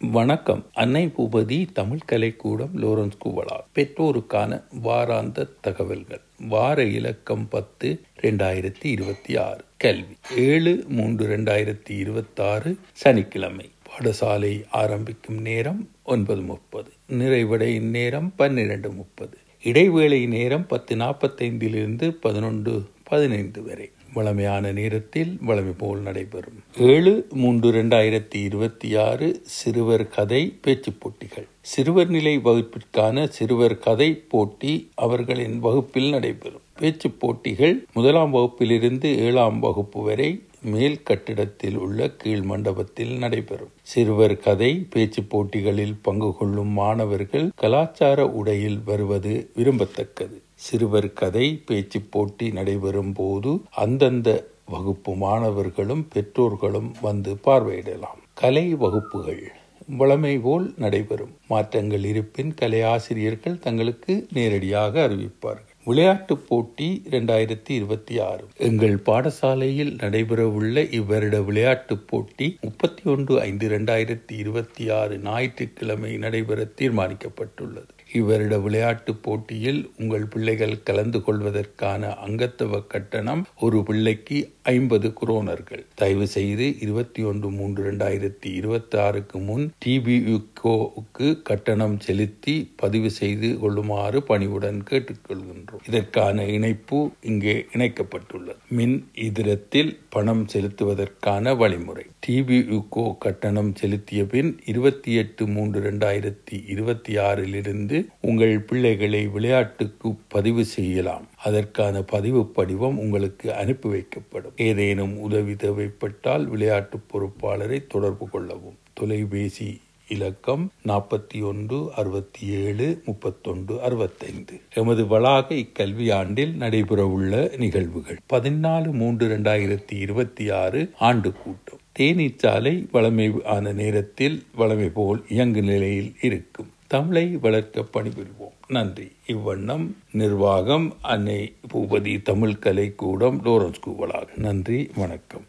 வணக்கம் அன்னை பூபதி தமிழ் கலைக்கூடம் லோரன்ஸ் குவலா பெற்றோருக்கான வாராந்த தகவல்கள் வார இலக்கம் பத்து ரெண்டாயிரத்தி இருபத்தி ஆறு கல்வி ஏழு மூன்று ரெண்டாயிரத்தி இருபத்தி ஆறு சனிக்கிழமை பாடசாலை ஆரம்பிக்கும் நேரம் ஒன்பது முப்பது நிறைவடையும் நேரம் பன்னிரண்டு முப்பது இடைவேளை நேரம் பத்து நாற்பத்தைந்திலிருந்து பதினொன்று பதினைந்து வரை வளமையான நேரத்தில் வளமை போல் நடைபெறும் ஏழு மூன்று இரண்டாயிரத்தி இருபத்தி ஆறு சிறுவர் கதை பேச்சுப் போட்டிகள் சிறுவர் நிலை வகுப்பிற்கான சிறுவர் கதை போட்டி அவர்களின் வகுப்பில் நடைபெறும் பேச்சுப் போட்டிகள் முதலாம் வகுப்பிலிருந்து ஏழாம் வகுப்பு வரை மேல் கட்டிடத்தில் உள்ள கீழ் மண்டபத்தில் நடைபெறும் சிறுவர் கதை பேச்சு போட்டிகளில் பங்கு கொள்ளும் மாணவர்கள் கலாச்சார உடையில் வருவது விரும்பத்தக்கது சிறுவர் கதை பேச்சு போட்டி நடைபெறும் போது அந்தந்த வகுப்பு மாணவர்களும் பெற்றோர்களும் வந்து பார்வையிடலாம் கலை வகுப்புகள் வளமை போல் நடைபெறும் மாற்றங்கள் இருப்பின் கலை ஆசிரியர்கள் தங்களுக்கு நேரடியாக அறிவிப்பார்கள் விளையாட்டுப் போட்டி இரண்டாயிரத்தி இருபத்தி ஆறு எங்கள் பாடசாலையில் நடைபெறவுள்ள இவ்வருட விளையாட்டுப் போட்டி முப்பத்தி ஒன்று ஐந்து இரண்டாயிரத்தி இருபத்தி ஆறு ஞாயிற்றுக்கிழமை நடைபெற தீர்மானிக்கப்பட்டுள்ளது இவ்வருட விளையாட்டுப் போட்டியில் உங்கள் பிள்ளைகள் கலந்து கொள்வதற்கான அங்கத்துவ கட்டணம் ஒரு பிள்ளைக்கு ஐம்பது குரோனர்கள் தயவு செய்து இருபத்தி ஒன்று மூன்று இரண்டாயிரத்தி இருபத்தி ஆறுக்கு முன் டிபியுகோவுக்கு கட்டணம் செலுத்தி பதிவு செய்து கொள்ளுமாறு பணிவுடன் கேட்டுக்கொள்கின்றோம் இதற்கான இணைப்பு இங்கே இணைக்கப்பட்டுள்ளது மின் இதரத்தில் பணம் செலுத்துவதற்கான வழிமுறை டிபியுகோ கட்டணம் செலுத்திய பின் இருபத்தி எட்டு மூன்று இரண்டாயிரத்தி இருபத்தி ஆறிலிருந்து உங்கள் பிள்ளைகளை விளையாட்டுக்கு பதிவு செய்யலாம் அதற்கான பதிவு படிவம் உங்களுக்கு அனுப்பி வைக்கப்படும் ஏதேனும் உதவி தேவைப்பட்டால் விளையாட்டு பொறுப்பாளரை தொடர்பு கொள்ளவும் தொலைபேசி இலக்கம் நாற்பத்தி ஒன்று அறுபத்தி ஏழு முப்பத்தொன்று அறுபத்தைந்து எமது வளாக இக்கல்வி ஆண்டில் நடைபெறவுள்ள நிகழ்வுகள் பதினாலு மூன்று இரண்டாயிரத்தி இருபத்தி ஆறு ஆண்டு கூட்டம் தேனீச்சாலை வளமை ஆன நேரத்தில் வளமை போல் இயங்கு நிலையில் இருக்கும் தமிழை வளர்க்க பணிபுரிவோம் நன்றி இவ்வண்ணம் நிர்வாகம் அன்னை பூபதி தமிழ் கலை கூடம் லோரன்ஸ் கூவலாக நன்றி வணக்கம்